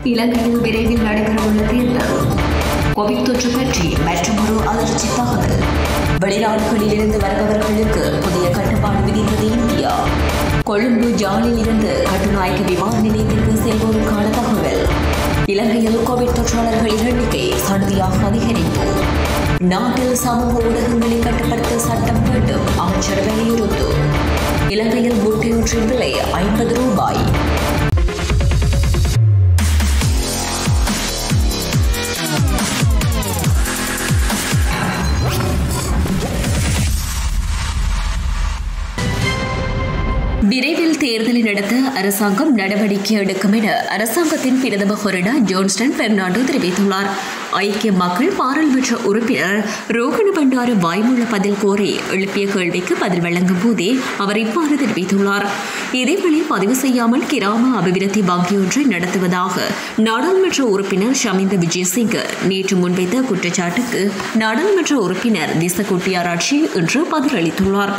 இலங்கையில் விரைவில் நடைபெறவுள்ள தேர்தல் கோவிட் தொற்று பற்றி மற்றொரு அதிர்ச்சி தகவல் வெளிநாடுகளில் இருந்து வருபவர்களுக்கு புதிய கட்டுப்பாடு விதித்தது இந்தியா கொழும்பு ஜாலில் இருந்து கட்டுநாயக்க விமான நிலையத்திற்கு செல்வோருக்கான தகவல் இலங்கையில் கோவிட் தொற்றாளர்கள் எண்ணிக்கை சடுதியாக அதிகரிப்பு நாட்டில் சமூக ஊடகங்களை கட்டுப்படுத்த சட்டம் வேண்டும் அமைச்சர் வலியுறுத்து இலங்கையில் முட்டையொன்றின் விலை ஐம்பது ரூபாய் விரைவில் தேர்தலை நடத்த அரசாங்கம் நடவடிக்கை எடுக்கும் என அரசாங்கத்தின் பிரதம கொறடா ஜோன்ஸ்டன் பெர்னாண்டோ தெரிவித்துள்ளார் ஐக்கிய மக்கள் பாராளுமன்ற உறுப்பினர் ரோகண பண்டார வாய்மூல பதில் கோரி எழுப்பிய கேள்விக்கு பதில் வழங்கும் போதே அவர் இவ்வாறு தெரிவித்துள்ளார் இதேவேளை பதிவு செய்யாமல் கிராம அபிவிருத்தி வங்கியொன்றை நடத்துவதாக நாடாளுமன்ற உறுப்பினர் ஷமிந்த விஜயசிங் நேற்று முன்வைத்த குற்றச்சாட்டுக்கு நாடாளுமன்ற உறுப்பினர் திசகுட்டியாராட்சி இன்று பதிலளித்துள்ளார்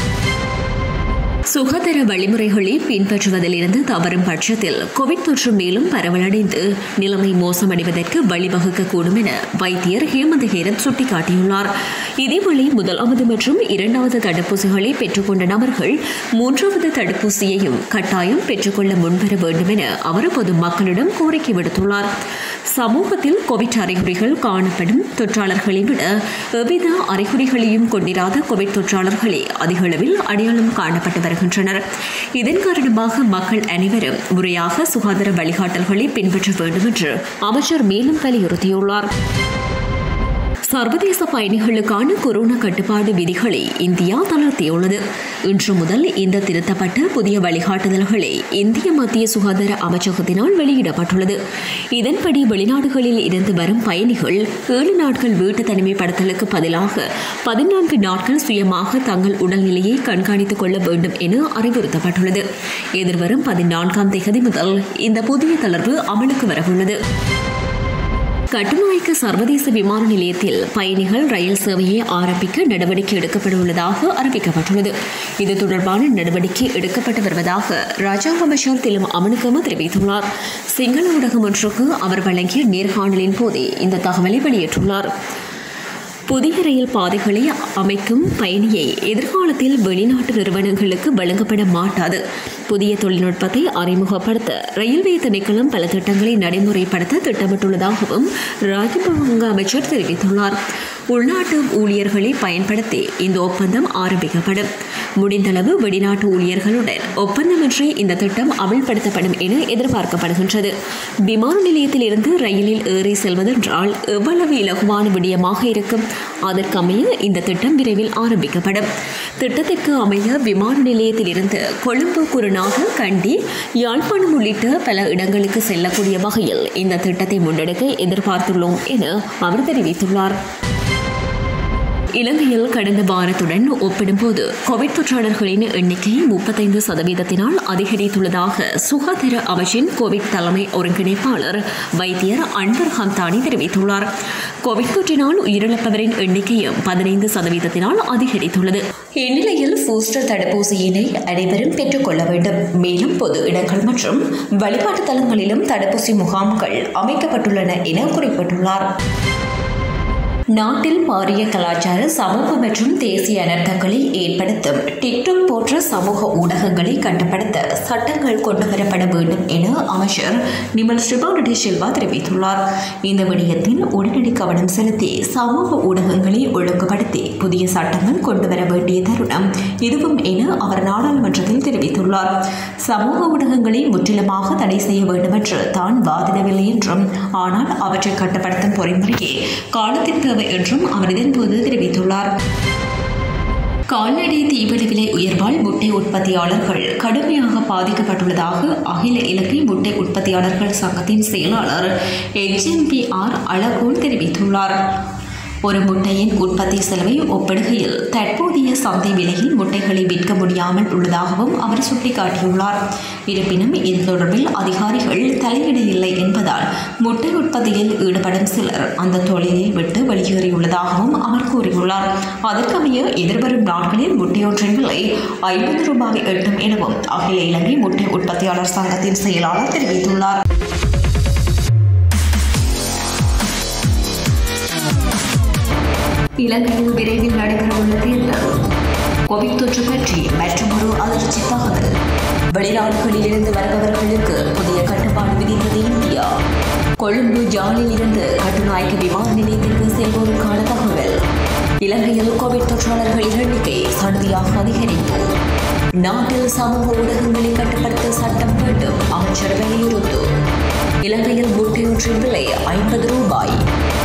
சுகாதார வழிமுறைகளை பின்பற்றுவதிலிருந்து தவறும் பட்சத்தில் கோவிட் தொற்று மேலும் பரவலடைந்து நிலைமை மோசமடைவதற்கு வழிவகுக்கக்கூடும் என வைத்தியர் ஹேமந்த் ஹேரத் சுட்டிக்காட்டியுள்ளார் இதேவேளை முதலாவது மற்றும் இரண்டாவது தடுப்பூசிகளை பெற்றுக்கொண்ட நபர்கள் மூன்றாவது தடுப்பூசியையும் கட்டாயம் பெற்றுக்கொள்ள முன்வர வேண்டும் என அவர் பொதுமக்களிடம் கோரிக்கை விடுத்துள்ளார் சமூகத்தில் கோவிட் அறிகுறிகள் காணப்படும் தொற்றாளர்களை விட எவ்வித அறிகுறிகளையும் கொண்டிராத கோவிட் தொற்றாளர்களே அதிக அளவில் அடையாளம் காணப்பட்டு வருகின்றனர் இதன் காரணமாக மக்கள் அனைவரும் முறையாக சுகாதார வழிகாட்டல்களை பின்பற்ற வேண்டும் என்று அமைச்சர் மேலும் வலியுறுத்தியுள்ளார் சர்வதேச பயணிகளுக்கான கொரோனா கட்டுப்பாடு விதிகளை இந்தியா தளர்த்தியுள்ளது இன்று முதல் இந்த திருத்தப்பட்ட புதிய வழிகாட்டுதல்களை இந்திய மத்திய சுகாதார அமைச்சகத்தினால் வெளியிடப்பட்டுள்ளது இதன்படி வெளிநாடுகளில் இருந்து வரும் பயணிகள் ஏழு நாட்கள் வீட்டு தனிமைப்படுத்தலுக்கு பதிலாக பதினான்கு நாட்கள் சுயமாக தங்கள் உடல்நிலையை கண்காணித்துக் கொள்ள வேண்டும் என அறிவுறுத்தப்பட்டுள்ளது எதிர்வரும் பதினான்காம் தேதி முதல் இந்த புதிய தளர்வு அமலுக்கு வரவுள்ளது கட்டுநாயக்க சர்வதேச விமான நிலையத்தில் பயணிகள் ரயில் சேவையை ஆரம்பிக்க நடவடிக்கை எடுக்கப்பட உள்ளதாக அறிவிக்கப்பட்டுள்ளது இது தொடர்பான நடவடிக்கை எடுக்கப்பட்டு வருவதாக ராஜாங்க அமைச்சர் திலும் அமனுக்கம தெரிவித்துள்ளார் சிங்கள ஊடகம் ஒன்றுக்கு அவர் வழங்கிய நேர்காணலின் போதே இந்த தகவலை வெளியிட்டுள்ளார் புதிய ரயில் பாதைகளை அமைக்கும் பயணியை எதிர்காலத்தில் வெளிநாட்டு நிறுவனங்களுக்கு வழங்கப்பட மாட்டாது புதிய தொழில்நுட்பத்தை அறிமுகப்படுத்த ரயில்வே திணைக்களம் பல திட்டங்களை நடைமுறைப்படுத்த திட்டமிட்டுள்ளதாகவும் ராஜபவங்க அமைச்சர் தெரிவித்துள்ளார் உள்நாட்டு ஊழியர்களை பயன்படுத்தி இந்த ஒப்பந்தம் ஆரம்பிக்கப்படும் முடிந்தளவு வெளிநாட்டு ஊழியர்களுடன் ஒப்பந்தமின்றி இந்த திட்டம் அமல்படுத்தப்படும் என எதிர்பார்க்கப்படுகின்றது விமான நிலையத்தில் இருந்து ரயிலில் ஏறி செல்வதென்றால் எவ்வளவு இலகுவான விடயமாக இருக்கும் அதற்கமைய இந்த திட்டம் விரைவில் ஆரம்பிக்கப்படும் திட்டத்திற்கு அமைய விமான நிலையத்தில் இருந்து கொழும்பு குருநாக கண்டி யாழ்ப்பாணம் உள்ளிட்ட பல இடங்களுக்கு செல்லக்கூடிய வகையில் இந்த திட்டத்தை முன்னெடுக்க எதிர்பார்த்துள்ளோம் என அவர் தெரிவித்துள்ளார் இலங்கையில் கடந்த வாரத்துடன் ஒப்பிடும்போது கோவிட் தொற்றாளர்களின் எண்ணிக்கை முப்பத்தைந்து சதவீதத்தினால் அதிகரித்துள்ளதாக சுகாதார அமைச்சின் கோவிட் தலைமை ஒருங்கிணைப்பாளர் வைத்தியர் அன்வர் ஹம்தானி தெரிவித்துள்ளார் கோவிட் தொற்றினால் உயிரிழப்பவரின் எண்ணிக்கையும் பதினைந்து சதவீதத்தினால் அதிகரித்துள்ளது இந்நிலையில் பூஸ்டர் தடுப்பூசியினை அனைவரும் பெற்றுக்கொள்ள வேண்டும் மேலும் பொது இடங்கள் மற்றும் வழிபாட்டு தலங்களிலும் தடுப்பூசி முகாம்கள் அமைக்கப்பட்டுள்ளன என குறிப்பிட்டுள்ளார் நாட்டில் பாரிய கலாச்சார சமூக மற்றும் தேசிய அனர்த்தங்களை ஏற்படுத்தும் டிக்டாக் போன்ற சமூக ஊடகங்களை கட்டுப்படுத்த சட்டங்கள் கொண்டுவரப்பட வேண்டும் என அமைச்சர் நிமல் ஸ்ரீபானடி சில்வா தெரிவித்துள்ளார் இந்த விடயத்தில் உடனடி கவனம் செலுத்தி சமூக ஊடகங்களை ஒழுங்குபடுத்தி புதிய சட்டங்கள் கொண்டுவர வேண்டிய தருணம் இதுவும் என அவர் நாடாளுமன்றத்தில் தெரிவித்துள்ளார் சமூக ஊடகங்களை முற்றிலுமாக தடை செய்ய வேண்டும் என்று தான் வாதிடவில்லை என்றும் ஆனால் அவற்றை கட்டுப்படுத்தும் பொறிமுறையே காலத்தின் தேவை என்றும் அவர் இதன்போது தெரிவித்துள்ளார் கால்நடை தீவன விலை உயர்வால் முட்டை உற்பத்தியாளர்கள் கடுமையாக பாதிக்கப்பட்டுள்ளதாக அகில இலங்கை முட்டை உற்பத்தியாளர்கள் சங்கத்தின் செயலாளர் எச்எம்பிஆர் அழகோல் தெரிவித்துள்ளார் ஒரு முட்டையின் உற்பத்தி செலவை ஒப்பிடுகையில் தற்போதைய சந்தை விலையில் முட்டைகளை விற்க முடியாமல் உள்ளதாகவும் அவர் சுட்டிக்காட்டியுள்ளார் இருப்பினும் இது தொடர்பில் அதிகாரிகள் தலையிட இல்லை என்பதால் முட்டை உற்பத்தியில் ஈடுபடும் சிலர் அந்த தொழிலை விட்டு வெளியேறியுள்ளதாகவும் அவர் கூறியுள்ளார் அதற்கமைய எதிர்வரும் நாட்களில் முட்டையொன்றின் விலை ஐம்பது ரூபாய் எட்டும் எனவும் அகில இலங்கை முட்டை உற்பத்தியாளர் சங்கத்தின் செயலாளர் தெரிவித்துள்ளார் இலங்கையில் விரைவில் நடைபெறவுள்ள தேர்தல் கோவிட் தொற்று பற்றி மற்றொரு அதிர்ச்சி தகவல் வெளிநாடுகளில் இருந்து வருபவர்களுக்கு புதிய கட்டுப்பாடு விதித்தது இந்தியா கொழும்பு ஜாலில் இருந்து கட்டுநாயக்க விமான நிலையத்திற்கு செல்வோருக்கான தகவல் இலங்கையில் கோவிட் தொற்றாளர்களின் எண்ணிக்கை சடுதியாக அதிகரிப்பு நாட்டில் சமூக ஊடகங்களை கட்டுப்படுத்த சட்டம் வேண்டும் அமைச்சர் வலியுறுத்து இலங்கையில் முட்டையொன்றின் விலை ஐம்பது ரூபாய்